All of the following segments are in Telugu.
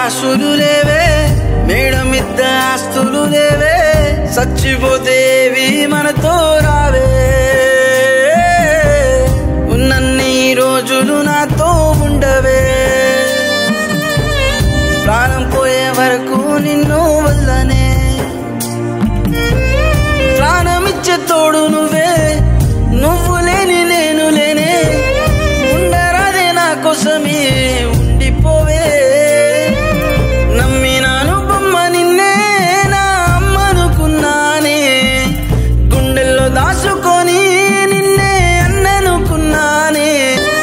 రాసులు లేవే మేడమిద్ద ఆస్తులు లేవే సచ్చిపోతేవి మనతో రావే ఉన్నన్ని రోజులు నాతో ఉండవే ప్రాణం పోయే వరకు నిన్ను వల్లనే ప్రాణమిచ్చే తోడు నువ్వే నువ్వు లేని నేను లేనే ఉండరాదే నా కోసమే ఉండిపోవే నమ్మినాను బొమ్మ నిన్నే నా అమ్మనుకున్నానే గుండెల్లో దాచుకొని నిన్నే అన్ననుకున్నానే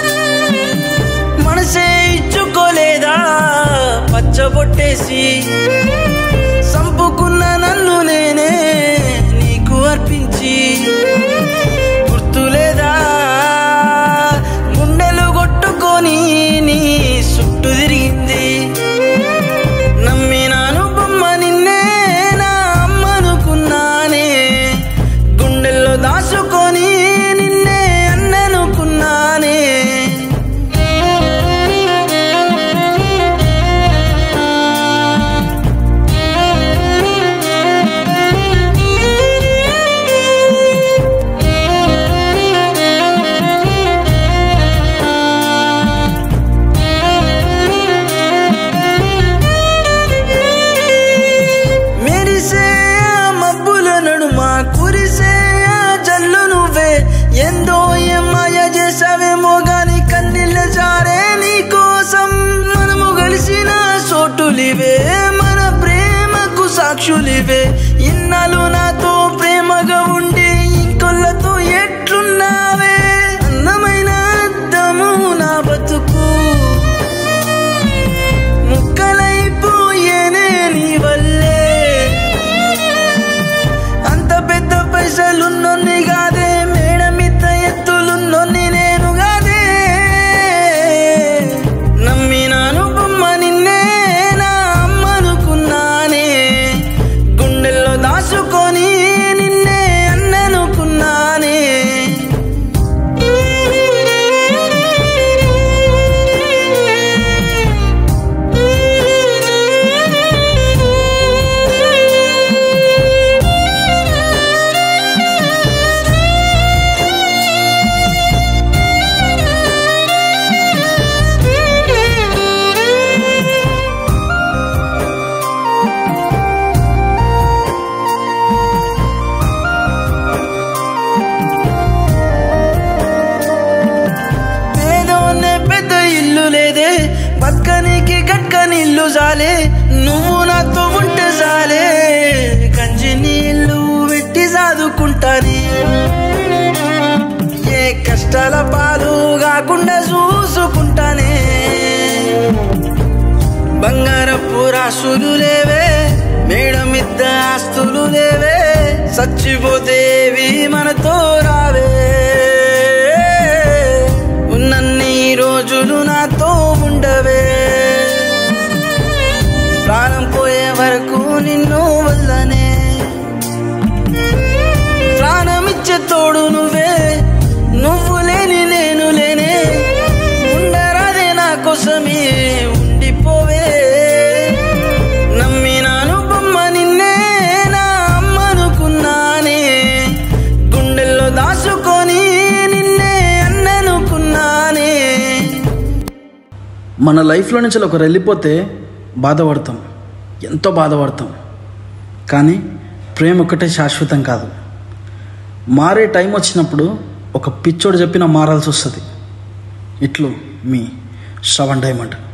మనసే ఇచ్చుకోలేదా పచ్చబొట్టేసి సంపుకున్న నన్ను నేనే నీకు అర్పించి గుర్తులేదా గుండెలు కొట్టుకొని నీ చుట్టూ తిరిగింది నమ్మినాను బొమ్మ నిన్నే నా అమ్మనుకున్నానే గుండెల్లో దాచుకొని నిన్నే అన్ననుకున్నానే మెరిసే ఆ మబ్బుల నడుమ కురిసే ఆ జల్లు నువ్వే ఎందో ఏమాయ చేసావేమో గాని కన్నీళ్ళ జారే నీ కోసం మనము కలిసిన చోటులివే మన ప్రేమకు సాక్షులివే ఇన్నాళ్ళు నాతో ప్రేమగా ఉండి ఇంకొల్లతో ఎట్లున్నావే అందమైన అద్దము నా బతుకు ముక్కలైపోయేనే నీ వల్లే అంత పెద్ద పైసలున్నోన్ని కాదే మేడ మిత్త ఎత్తులున్నోన్ని నేను కాదే నమ్మినాను బొమ్మ నిన్నే నా అమ్మనుకున్నానే గుండెల్లో దాచుకొని నిన్నే అన్ననుకున్నానే పేదోన్నే పెద్ద ఇల్లు లేదే బతకనికి గట్కని ఇల్లు జాలే నువ్వు నాతో ఉంటే జాలే కంచి నీళ్ళు పెట్టి చదువుకుంటానే ఏ కష్టాల పాలు కాకుండా చూసుకుంటానే బంగారపు రాసులు లేవే మేడమిద్ద ఆస్తులు లేవే సచ్చిపోతేవి మనతో రావే ఉన్నన్ని రోజులు నాతో ఉండవే ప్రాణం పోయే వరకు నిన్ను వల్లనే ప్రాణమిచ్చే తోడు నువ్వే నువ్వు లేని నేను లేనే ఉండరాదే నా కోసమే ఉండిపోవే నమ్మినాను బొమ్మ నిన్నే నా అమ్మనుకున్నానే గుండెల్లో దాచుకొని నిన్నే అన్ననుకున్నానే మన లైఫ్లో నుంచి ఒకరు వెళ్ళిపోతే బాధపడతాం ఎంతో బాధపడతాం కానీ ప్రేమ ఒక్కటే శాశ్వతం కాదు మారే టైం వచ్చినప్పుడు ఒక పిచ్చోడు చెప్పిన మారాల్సి వస్తుంది ఇట్లు మీ శ్రవణ్ డైమండ్